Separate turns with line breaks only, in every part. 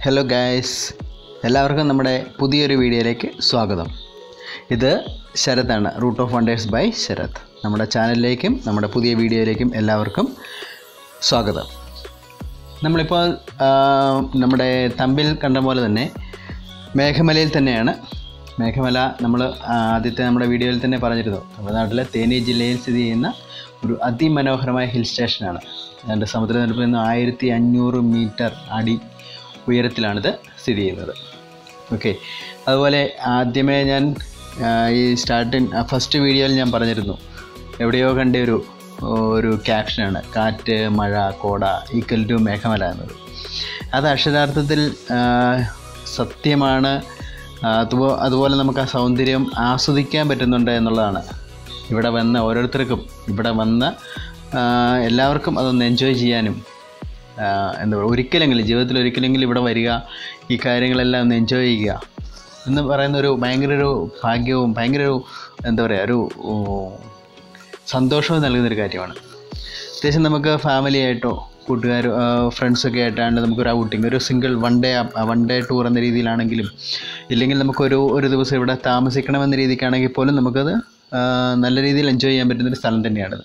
hello guys എല്ലാവർക്കും നമ്മുടെ പുതിയൊരു വീഡിയോയിലേക്ക് സ്വാഗതം ഇത് ശരത്താണ് Route of Wonders by Sharath നമ്മുടെ ചാനലിലേക്കും നമ്മുടെ പുതിയ വീഡിയോയിലേക്കും എല്ലാവർക്കും സ്വാഗതം നമ്മളിപ്പോൾ ആ, നമ്മുടെ തമ്പിൽ കണ്ട പോലെ തന്നെ മേഘമലയിൽ തന്നെയാണ് മേഘമല നമ്മൾ ആദ്യത്തെ നമ്മുടെ വീഡിയോയിൽ തന്നെ പറഞ്ഞിരുന്നു തമിഴ്നാട്ടിലെ തേനി ജില്ലയിൽ സ്ഥിതി ചെയ്യുന്ന ഒരു അതിമനോഹരമായ ഹിൽ സ്റ്റേഷനാണ് അതിൻ്റെ സമുദ്രനിരപ്പിൽ നിന്ന് ആയിരത്തി അഞ്ഞൂറ് മീറ്റർ അടി ഉയരത്തിലാണിത് സ്ഥിതി ചെയ്യുന്നത് ഓക്കെ അതുപോലെ ആദ്യമേ ഞാൻ ആ, ഈ സ്റ്റാർട്ടിങ് ഫസ്റ്റ് വീഡിയോയിൽ ഞാൻ പറഞ്ഞിരുന്നു എവിടെയോ കണ്ട ഒരു ഒരു ക്യാപ്ഷനാണ് കാറ്റ് മഴ കോട ഈക്വൽ ടു മേഘമല എന്നത് അത് അക്ഷരാർത്ഥത്തിൽ ആ, സത്യമാണ് ആ, അതുപോ അതുപോലെ നമുക്ക് ആ സൗന്ദര്യം ആസ്വദിക്കാൻ പറ്റുന്നുണ്ട് എന്നുള്ളതാണ് ഇവിടെ വന്ന ഓരോരുത്തർക്കും ഇവിടെ വന്ന ആ, എല്ലാവർക്കും അതൊന്ന് എൻജോയ് ചെയ്യാനും ആ, എന്താ പറയുക ഒരിക്കലെങ്കിലും ജീവിതത്തിൽ ഒരിക്കലെങ്കിലും ഇവിടെ വരിക ഈ കാര്യങ്ങളെല്ലാം ഒന്ന് എൻജോയ് ചെയ്യുക എന്ന് പറയുന്ന ഒരു ഭയങ്കര ഒരു ഭാഗ്യവും ഭയങ്കര ഒരു എന്താ പറയുക ഒരു ഓ, സന്തോഷവും നൽകുന്നൊരു കാര്യമാണ് അത്യാവശ്യം നമുക്ക് ഫാമിലി ആയിട്ടോ കൂട്ടുകാർ ഫ്രണ്ട്സൊക്കെ ആയിട്ടാണ് നമുക്കൊരു ഔട്ടിങ് ഒരു single one day one day tour എന്ന രീതിയിലാണെങ്കിലും ഇല്ലെങ്കിൽ നമുക്കൊരു ഒരു ദിവസം ഇവിടെ താമസിക്കണമെന്ന രീതിക്കാണെങ്കിൽ പോലും നമുക്കത് ആ, നല്ല രീതിയിൽ എൻജോയ് ചെയ്യാൻ പറ്റുന്നൊരു സ്ഥലം തന്നെയാണിത്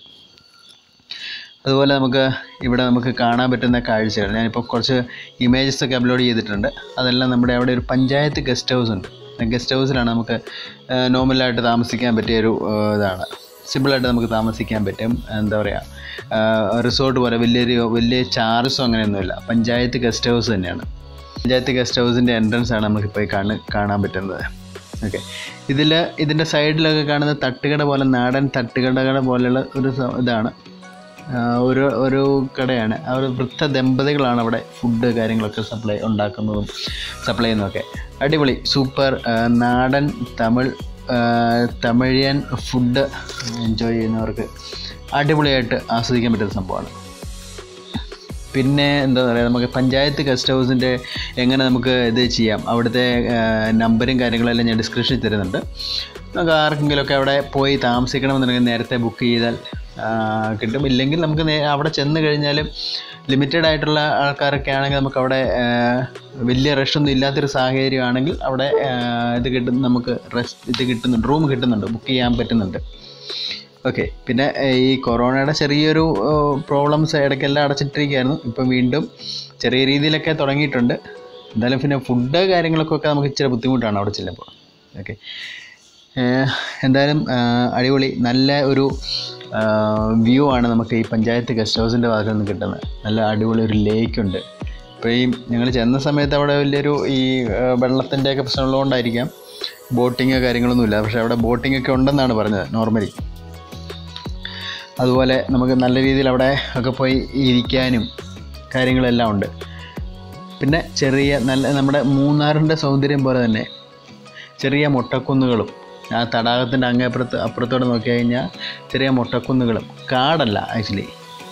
അതുപോലെ നമുക്ക് ഇവിടെ നമുക്ക് കാണാൻ പറ്റുന്ന കാഴ്ചകൾ ഞാനിപ്പോൾ കുറച്ച് ഇമേജസ് ഒക്കെ അപ്ലോഡ് ചെയ്തിട്ടുണ്ട് അതെല്ലാം നമ്മുടെ അവിടെ ഒരു പഞ്ചായത്ത് ഗസ്റ്റ് ഹൗസ് ഉണ്ട് ഗസ്റ്റ് ഹൗസിലാണ് നമുക്ക് നോർമലായിട്ട് താമസിക്കാൻ പറ്റിയ ഒരു ആ, ഇതാണ് സിമ്പിളായിട്ട് നമുക്ക് താമസിക്കാൻ പറ്റും എന്താ പറയുക റിസോർട്ട് പോലെ വലിയൊരു വലിയ ചാർജോ അങ്ങനെയൊന്നുമില്ല പഞ്ചായത്ത് ഗസ്റ്റ് ഹൗസ് തന്നെയാണ് പഞ്ചായത്ത് ഗസ്റ്റ് ഹൗസിൻ്റെ എൻട്രൻസ് ആണ് നമുക്കിപ്പോൾ ഈ കാണ കാണാൻ പറ്റുന്നത് ഓക്കെ ഇതിൽ ഇതിൻ്റെ സൈഡിലൊക്കെ കാണുന്ന തട്ടുകട പോലെ നാടൻ തട്ടുകടകൾ പോലെയുള്ള ഒരു സ- ഇതാണ് ആ, ഒരു ഒരു കടയാണ് ആ ഒരു വൃദ്ധ ദമ്പതികളാണ് അവിടെ ഫുഡ് കാര്യങ്ങളൊക്കെ സപ്ലൈ ഉണ്ടാക്കുന്നതും സപ്ലൈ ചെയ്യുന്നതൊക്കെ അടിപൊളി സൂപ്പർ ആ, നാടൻ തമിഴ് ആ, തമിഴിയൻ ഫുഡ് എൻജോയ് ചെയ്യുന്നവർക്ക് അടിപൊളിയായിട്ട് ആസ്വദിക്കാൻ പറ്റുന്ന സംഭവമാണ് പിന്നെ എന്താ പറയുക നമുക്ക് പഞ്ചായത്ത് ഗസ്റ്റ് ഹൗസിൻ്റെ എങ്ങനെ നമുക്ക് ഇത് ചെയ്യാം അവിടുത്തെ നമ്പരും കാര്യങ്ങളെല്ലാം ഞാൻ ഡിസ്ക്രിപ്ഷനിൽ തരുന്നുണ്ട് നമുക്ക് ആർക്കെങ്കിലുമൊക്കെ അവിടെ പോയി താമസിക്കണമെന്നുണ്ടെങ്കിൽ നേരത്തെ ബുക്ക് ചെയ്താൽ ആ, കിട്ടും ഇല്ലെങ്കിൽ നമുക്ക് നേ- അവിടെ ചെന്ന് കഴിഞ്ഞാലും ലിമിറ്റഡ് ആയിട്ടുള്ള ആൾക്കാരൊക്കെ ആണെങ്കിൽ നമുക്ക് അവിടെ ആ, വലിയ റഷ് ഒന്നും ഇല്ലാത്തൊരു സാഹചര്യമാണെങ്കിൽ അവിടെ ആ, ഇത് കിട്ടും നമുക്ക് റെസ്റ്റ് ഇത് കിട്ടുന്നുണ്ട് റൂം കിട്ടുന്നുണ്ട് ബുക്ക് ചെയ്യാൻ പറ്റുന്നുണ്ട് ഓക്കെ പിന്നെ ഏഹ്, ഈ കൊറോണയുടെ ചെറിയൊരു പ്രോബ്ലംസ് ഇടയ്ക്കെല്ലാം അടച്ചിട്ടിരിക്കുകയായിരുന്നു ഇപ്പം വീണ്ടും ചെറിയ രീതിയിലൊക്കെ തുടങ്ങിയിട്ടുണ്ട് എന്തായാലും പിന്നെ ഫുഡ് കാര്യങ്ങളൊക്കെ നമുക്ക് ഇച്ചിരി ബുദ്ധിമുട്ടാണ് അവിടെ ചെല്ലുമ്പോൾ ഓക്കെ എന്തായാലും ആഹ്, അടിപൊളി നല്ല ഒരു വ്യൂ ആണ് നമുക്ക് ഈ പഞ്ചായത്ത് ഗസ്റ്റ് ഹൗസിൻ്റെ ഭാഗത്ത് നിന്ന് കിട്ടുന്നത് നല്ല അടിപൊളി ഒരു ലേക്ക് ഉണ്ട് ഇപ്പോൾ ഈ ഞങ്ങൾ ചെന്ന സമയത്ത് അവിടെ വലിയൊരു ഈ വെള്ളത്തിൻ്റെയൊക്കെ പ്രശ്നമുള്ളതുകൊണ്ടായിരിക്കാം ബോട്ടിങ് കാര്യങ്ങളൊന്നുമില്ല പക്ഷേ അവിടെ ബോട്ടിംഗ് ഒക്കെ ഉണ്ടെന്നാണ് പറഞ്ഞത് നോർമലി അതുപോലെ നമുക്ക് നല്ല രീതിയിൽ അവിടെ ഒക്കെ പോയി ഇരിക്കാനും കാര്യങ്ങളെല്ലാം ഉണ്ട് പിന്നെ ചെറിയ നല്ല നമ്മുടെ മൂന്നാറിൻ്റെ സൗന്ദര്യം പോലെ തന്നെ ചെറിയ മുട്ടക്കുന്നുകളും ആ തടാകത്തിൻ്റെ അങ്ങേപ്പുറത്ത് അപ്പുറത്തോടെ നോക്കി കഴിഞ്ഞാൽ ചെറിയ മുട്ടക്കുന്നുകളും കാടല്ല ആക്ച്വലി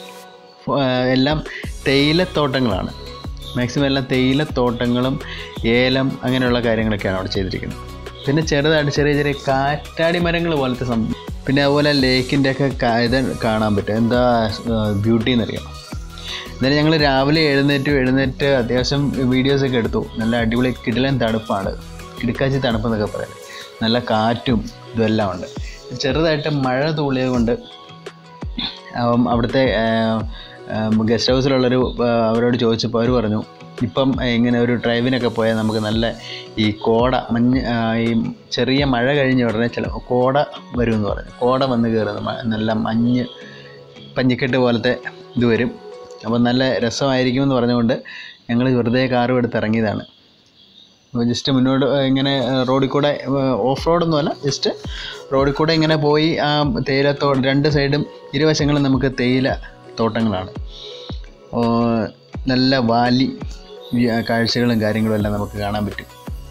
എല്ലാം തേയിലത്തോട്ടങ്ങളാണ് മാക്സിമം എല്ലാം തേയിലത്തോട്ടങ്ങളും ഏലം അങ്ങനെയുള്ള കാര്യങ്ങളൊക്കെയാണ് അവിടെ ചെയ്തിരിക്കുന്നത് പിന്നെ ചെറുതായിട്ട് ചെറിയ ചെറിയ കാറ്റാടി മരങ്ങൾ പോലത്തെ സംഭവം പിന്നെ അതുപോലെ ലേക്കിൻ്റെ ഒക്കെ കാ- ഇത് കാണാൻ പറ്റും എന്താ ബ്യൂട്ടി എന്നറിയാം എന്നാലും ഞങ്ങൾ രാവിലെ എഴുന്നേറ്റ് എഴുന്നേറ്റ് അത്യാവശ്യം വീഡിയോസൊക്കെ എടുത്തു നല്ല അടിപൊളി കിടിലൻ തണുപ്പാണ് കിടക്കാച്ചി തണുപ്പെന്നൊക്കെ പറയാം നല്ല കാറ്റും ഇതെല്ലാം ഉണ്ട് ചെറുതായിട്ട് മഴ തൂളിയത് കൊണ്ട് അപ്പം അവിടുത്തെ ഗസ്റ്റ് ഹൗസിലുള്ളൊരു ആ, അവരോട് ചോദിച്ചപ്പോൾ അവർ പറഞ്ഞു ഇപ്പം ഇങ്ങനെ ഒരു ഡ്രൈവിനൊക്കെ പോയാൽ നമുക്ക് നല്ല ഈ കോട മഞ്ഞ് ആ, ഈ ചെറിയ മഴ കഴിഞ്ഞ ഉടനെ ചില കോട വരുമെന്ന് പറഞ്ഞു കോട വന്ന് കയറുന്ന മ- നല്ല മഞ്ഞ് പഞ്ഞിക്കെട്ട് പോലത്തെ ഇത് വരും അപ്പം നല്ല രസമായിരിക്കുമെന്ന് പറഞ്ഞുകൊണ്ട് ഞങ്ങൾ വെറുതെ കാറും എടുത്ത് ഇറങ്ങിയതാണ് അപ്പോൾ ജസ്റ്റ് മുന്നോട്ട് ഏഹ്, ഇങ്ങനെ ഏഹ്, റോഡിൽ കൂടെ ഓഫ് റോഡൊന്നുമല്ല ജസ്റ്റ് റോഡിൽ കൂടെ ഇങ്ങനെ പോയി ആ തേയിലത്തോ രണ്ട് സൈഡും ഇരുവശങ്ങളും നമുക്ക് തേയില തോട്ടങ്ങളാണ് ഓ, നല്ല വാലി വ്യ- കാഴ്ചകളും കാര്യങ്ങളും എല്ലാം നമുക്ക് കാണാൻ പറ്റും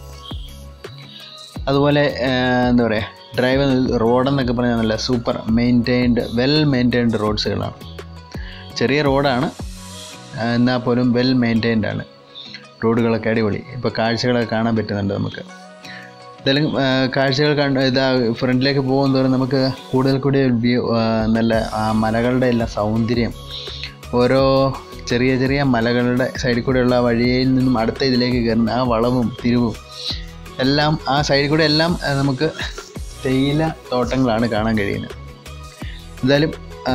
അതുപോലെ ഏഹ്, എന്താ പറയുക ഡ്രൈവ് റോഡെന്നൊക്കെ പറഞ്ഞാൽ നല്ല സൂപ്പർ മെയിൻറ്റൈൻഡ് വെൽ മെയിൻറ്റൈൻഡ് റോഡ്സുകളാണ് ചെറിയ റോഡാണ് ആ, എന്നാൽ പോലും വെൽ മെയിൻറ്റൈൻഡ് ആണ് റോഡുകളൊക്കെ അടിപൊളി ഇപ്പോൾ കാഴ്ചകളൊക്കെ കാണാൻ പറ്റുന്നുണ്ട് നമുക്ക് എന്തായാലും ആ, കാഴ്ചകൾ കണ്ട് ഇതാ ഫ്രണ്ടിലേക്ക് പോകും തോറും നമുക്ക് കൂടുതൽ കൂടി വ്യൂ നല്ല ആ മലകളുടെ എല്ലാം സൗന്ദര്യം ഓരോ ചെറിയ ചെറിയ മലകളുടെ സൈഡിൽ കൂടെയുള്ള വഴിയിൽ നിന്നും അടുത്ത ഇതിലേക്ക് കയറുന്ന ആ വളവും തിരിവും എല്ലാം ആ സൈഡിൽ കൂടെ എല്ലാം ആ, നമുക്ക് തേയില തോട്ടങ്ങളാണ് കാണാൻ കഴിയുന്നത് എന്തായാലും ആ,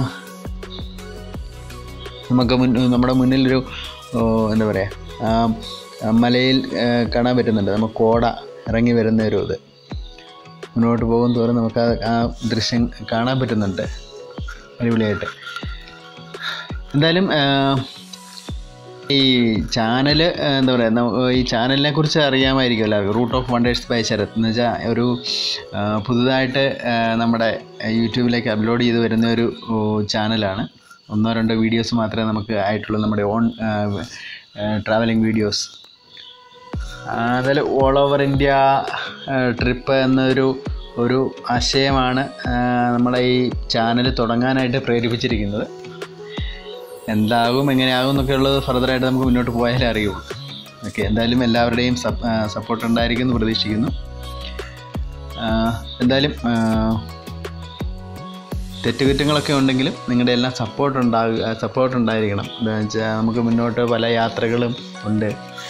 നമുക്ക് മുൻ നമ്മുടെ മുന്നിലൊരു ഓ, എന്താ പറയുക ആ, ആ മലയിൽ ആ, കാണാൻ പറ്റുന്നുണ്ട് നമുക്ക് കോട ഇറങ്ങി വരുന്ന ഒരു ഇത് മുന്നോട്ട് പോകും തോറും നമുക്ക് ആ ആ ദൃശ്യം കാണാൻ പറ്റുന്നുണ്ട് അടിപൊളിയായിട്ട് എന്തായാലും ആ, ഈ ചാനൽ എന്താ പറയുക ഈ ചാനലിനെ കുറിച്ച് അറിയാമായിരിക്കും എല്ലാവർക്കും Route of Wonders by Sharath എന്ന് വെച്ചാൽ ഒരു ആ, പുതുതായിട്ട് ആ, നമ്മുടെ യൂട്യൂബിലേക്ക് അപ്ലോഡ് ചെയ്ത് വരുന്ന ഒരു ഓ, ചാനലാണ് ഒന്നോ രണ്ടോ വീഡിയോസ് മാത്രമേ നമുക്ക് ആയിട്ടുള്ളൂ നമ്മുടെ ഓൺ ട്രാവലിംഗ് വീഡിയോസ് അതിൽ ഓൾ ഓവർ ഇന്ത്യ ട്രിപ്പ് എന്നൊരു ഒരു ആശയമാണ് ആ, നമ്മുടെ ഈ ചാനൽ തുടങ്ങാനായിട്ട് പ്രേരിപ്പിച്ചിരിക്കുന്നത് എന്താകും എങ്ങനെയാകും എന്നൊക്കെ ഉള്ളത് ഫർദറായിട്ട് നമുക്ക് മുന്നോട്ട് പോയാലേ അറിയുള്ളൂ ഓക്കെ എന്തായാലും എല്ലാവരുടെയും സപ്പോർട്ട് ഉണ്ടായിരിക്കും എന്ന് പ്രതീക്ഷിക്കുന്നു ആ, എന്തായാലും ആ, തെറ്റുകുറ്റങ്ങളൊക്കെ ഉണ്ടെങ്കിലും നിങ്ങളുടെ എല്ലാം സപ്പോർട്ട് ഉണ്ടാകുക സപ്പോർട്ട് ഉണ്ടായിരിക്കണം എന്താണെന്ന് വെച്ചാൽ നമുക്ക് മുന്നോട്ട് പല യാത്രകളും ഉണ്ട്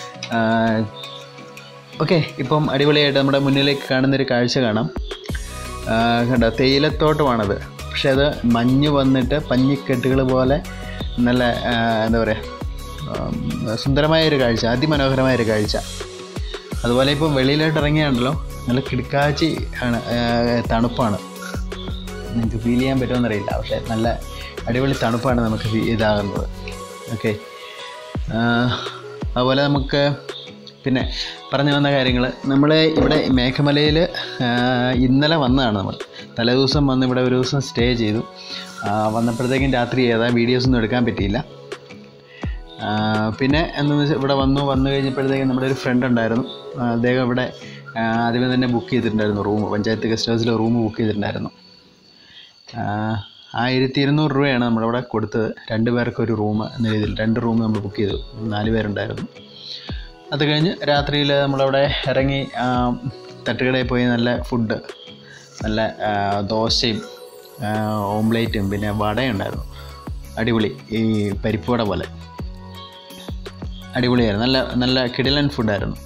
ഓക്കെ ഇപ്പം അടിപൊളിയായിട്ട് നമ്മുടെ മുന്നിലേക്ക് കാണുന്നൊരു കാഴ്ച കാണാം ആ, കണ്ടോ തേയിലത്തോട്ടമാണത് പക്ഷെ അത് മഞ്ഞ് വന്നിട്ട് പഞ്ഞിക്കെട്ടുകൾ പോലെ നല്ല ആ, എന്താ പറയുക സുന്ദരമായൊരു കാഴ്ച അതിമനോഹരമായൊരു കാഴ്ച അതുപോലെ ഇപ്പം വെളിയിലോട്ട് ഇറങ്ങിയാണല്ലോ നല്ല കിടക്കാച്ചി ആണ് ആ, തണുപ്പാണ് നിങ്ങൾക്ക് ഫീൽ ചെയ്യാൻ പറ്റുമെന്നറിയില്ല പക്ഷേ നല്ല അടിപൊളി തണുപ്പാണ് നമുക്ക് ഫീ- ഇതാകുന്നത് ഓക്കെ അതുപോലെ നമുക്ക് പിന്നെ പറഞ്ഞു വന്ന കാര്യങ്ങൾ നമ്മൾ ഇവിടെ മേഘമലയിൽ ഇന്നലെ വന്നതാണ് നമ്മൾ തലേദിവസം വന്ന് ഇവിടെ ഒരു ദിവസം സ്റ്റേ ചെയ്തു ആ, വന്നപ്പോഴത്തേക്കും രാത്രി ഏതാ വീഡിയോസൊന്നും എടുക്കാൻ പറ്റിയില്ല ആ, പിന്നെ എന്താണെന്ന് വെച്ചാൽ ഇവിടെ വന്നു വന്നു കഴിഞ്ഞപ്പോഴത്തേക്കും നമ്മുടെ ഒരു ഫ്രണ്ട് ഉണ്ടായിരുന്നു ആ, അദ്ദേഹം ഇവിടെ ആ, ആദ്യമേ തന്നെ ബുക്ക് ചെയ്തിട്ടുണ്ടായിരുന്നു റൂം പഞ്ചായത്ത് ഗസ്റ്റ് ഹൗസിൽ റൂം ബുക്ക് ചെയ്തിട്ടുണ്ടായിരുന്നു ആയിരത്തി ഇരുന്നൂറ് രൂപയാണ് നമ്മളിവിടെ കൊടുത്തത് രണ്ട് പേർക്ക് ഒരു റൂം എന്ന രീതിയിൽ രണ്ട് റൂം നമ്മൾ ബുക്ക് ചെയ്തു നാല് പേരുണ്ടായിരുന്നു അത് കഴിഞ്ഞ് രാത്രിയിൽ നമ്മളവിടെ ഇറങ്ങി ആ, തട്ടുകടയിൽ പോയി നല്ല ഫുഡ് നല്ല ആ, ദോശയും ആ, ഓംലേറ്റും പിന്നെ വടയുണ്ടായിരുന്നു അടിപൊളി ഈ പരിപ്പ് വട പോലെ അടിപൊളിയായിരുന്നു നല്ല നല്ല കിടിലൻ ഫുഡായിരുന്നു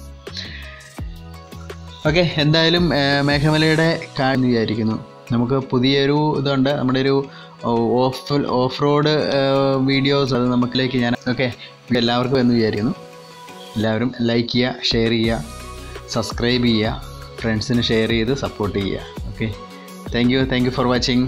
ഓക്കെ എന്തായാലും ആ, മേഘമലയുടെ കാര്യം വിചാരിക്കുന്നു നമുക്ക് പുതിയൊരു ഇതുണ്ട് നമ്മുടെ ഒരു ഓഫ് ഓഫ് റോഡ് വീഡിയോസ് അത് നമുക്കിലേക്ക് ഞാൻ ഓക്കെ എല്ലാവർക്കും എന്ന് വിചാരിക്കുന്നു എല്ലാവരും ലൈക്ക് ചെയ്യുക ഷെയർ ചെയ്യുക സബ്സ്ക്രൈബ് ചെയ്യുക ഫ്രണ്ട്സിന് ഷെയർ ചെയ്ത് സപ്പോർട്ട് ചെയ്യുക okay thank you thank you for watching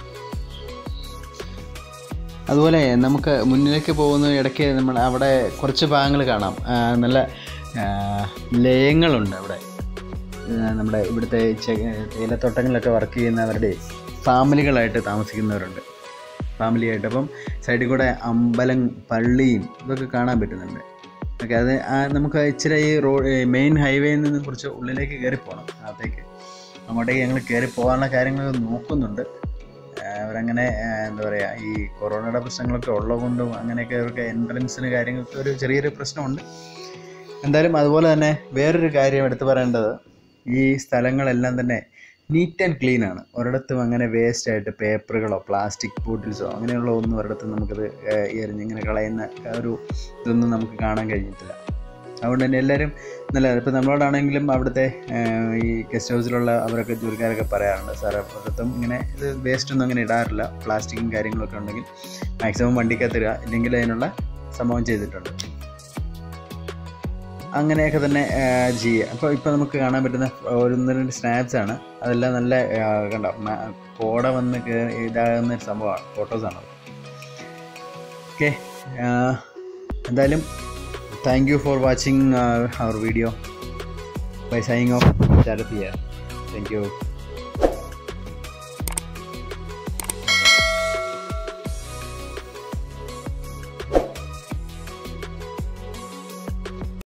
അതുപോലെ നമുക്ക് മുന്നിലേക്ക് പോകുന്ന ഇടയ്ക്ക് നമ്മൾ അവിടെ കുറച്ച് ഭാഗങ്ങൾ കാണാം ആ, നല്ല ആ, ലയങ്ങളുണ്ട് അവിടെ ആ, നമ്മുടെ ഇവിടുത്തെ ചെ- തേയിലത്തോട്ടങ്ങളിലൊക്കെ വർക്ക് ചെയ്യുന്നവരുടെ ഫാമിലികളായിട്ട് താമസിക്കുന്നവരുണ്ട് ഫാമിലിയായിട്ട് അപ്പം സൈഡിൽ കൂടെ അമ്പലം പള്ളിയും ഇതൊക്കെ കാണാൻ പറ്റുന്നുണ്ട് ഓക്കെ അത് ആ നമുക്ക് ഇച്ചിരി ഈ റോഡ് മെയിൻ ഹൈവേയിൽ നിന്ന് കുറച്ച് ഉള്ളിലേക്ക് കയറി പോകണം അകത്തേക്ക് അങ്ങോട്ടേക്ക് ഞങ്ങൾ കയറി പോകാനുള്ള കാര്യങ്ങളൊക്കെ നോക്കുന്നുണ്ട് ആ, അവരങ്ങനെ ആ, എന്താ പറയുക ഈ കൊറോണയുടെ പ്രശ്നങ്ങളൊക്കെ ഉള്ളതുകൊണ്ടും അങ്ങനെയൊക്കെ അവർക്ക് എൻട്രൻസിന് കാര്യങ്ങൾക്ക് ഒരു ചെറിയൊരു പ്രശ്നമുണ്ട് എന്തായാലും അതുപോലെ തന്നെ വേറൊരു കാര്യം എടുത്ു പറയേണ്ടത് ഈ സ്ഥലങ്ങളെല്ലാം തന്നെ നീറ്റ് ആൻഡ് ക്ലീൻ ആണ് ഒരിടത്തും അങ്ങനെ വേസ്റ്റ് ആയിട്ട് പേപ്പറുകളോ പ്ലാസ്റ്റിക് ബോട്ടിൽസോ അങ്ങനെയുള്ള ഒന്നും ഒരിടത്തും നമുക്കത് ഏഹ്, എറിഞ്ഞ് ഇങ്ങനെ കളയുന്ന ആ ഒരു ഇതൊന്നും നമുക്ക് കാണാൻ കഴിഞ്ഞിട്ടില്ല അതുകൊണ്ട് തന്നെ എല്ലാവരും നല്ല ഇപ്പോൾ നമ്മളോടാണെങ്കിലും അവിടുത്തെ ഏഹ്, ഈ ഗസ്റ്റ് ഹൗസിലുള്ള അവരൊക്കെ ജോലിക്കാരൊക്കെ പറയാറുണ്ട് സാർ ഒരിടത്തും ഇങ്ങനെ ഇത് വേസ്റ്റ് ഒന്നും അങ്ങനെ ഇടാറില്ല പ്ലാസ്റ്റിക്കും കാര്യങ്ങളൊക്കെ ഉണ്ടെങ്കിൽ മാക്സിമം വണ്ടിക്കകത്തിടുക ഇല്ലെങ്കിൽ അതിനുള്ള സംഭവം ചെയ്തിട്ടുണ്ട് അങ്ങനെയൊക്കെ തന്നെ ആ, ചെയ്യുക അപ്പോൾ ഇപ്പോൾ നമുക്ക് കാണാൻ പറ്റുന്ന ഒന്ന് രണ്ട് സ്നാപ്സ് ആണ് അതെല്ലാം നല്ല ആ, കണ്ടോ മ- കോട വന്ന് കയറി ഇതാകുന്ന ഒരു സംഭവമാണ് ഫോട്ടോസാണ് ഓക്കെ എന്തായാലും thank you for watching our video bye signing off Sharath here thank U